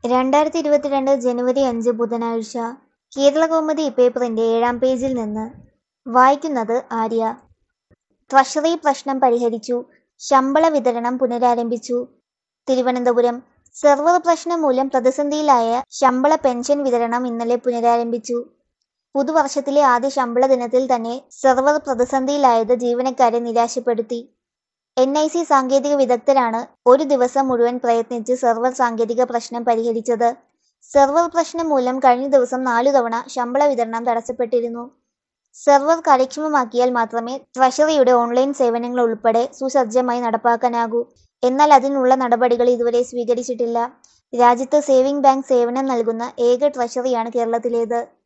രണ്ടായിരത്തി ഇരുപത്തിരണ്ട് ജനുവരി അഞ്ച് ബുധനാഴ്ച കേരളകൗമുദി പേപ്പറിന്റെ ഏഴാം പേജിൽ നിന്ന് വായിക്കുന്നത് ആര്യ ട്രഷറി പ്രശ്നം പരിഹരിച്ചു ശമ്പള വിതരണം പുനരാരംഭിച്ചു തിരുവനന്തപുരം സെർവർ പ്രശ്നം മൂലം പ്രതിസന്ധിയിലായ ശമ്പള പെൻഷൻ വിതരണം ഇന്നലെ പുനരാരംഭിച്ചു പുതുവർഷത്തിലെ ആദ്യ ശമ്പള ദിനത്തിൽ തന്നെ സെർവർ പ്രതിസന്ധിയിലായത് ജീവനക്കാരെ നിരാശപ്പെടുത്തി എൻ ഐ സി സാങ്കേതിക വിദഗ്ധരാണ് ഒരു ദിവസം മുഴുവൻ പ്രയത്നിച്ച് സെർവർ സാങ്കേതിക പ്രശ്നം പരിഹരിച്ചത് സെർവർ പ്രശ്നം മൂലം കഴിഞ്ഞ ദിവസം നാലു തവണ ശമ്പള വിതരണം തടസ്സപ്പെട്ടിരുന്നു സെർവർ കാര്യക്ഷമമാക്കിയാൽ മാത്രമേ ട്രഷറിയുടെ ഓൺലൈൻ സേവനങ്ങൾ ഉൾപ്പെടെ സുസജ്ജമായി നടപ്പാക്കാനാകൂ എന്നാൽ അതിനുള്ള നടപടികൾ ഇതുവരെ സ്വീകരിച്ചിട്ടില്ല രാജ്യത്ത് സേവിംഗ് ബാങ്ക് സേവനം നൽകുന്ന ഏക ട്രഷറിയാണ് കേരളത്തിലേത്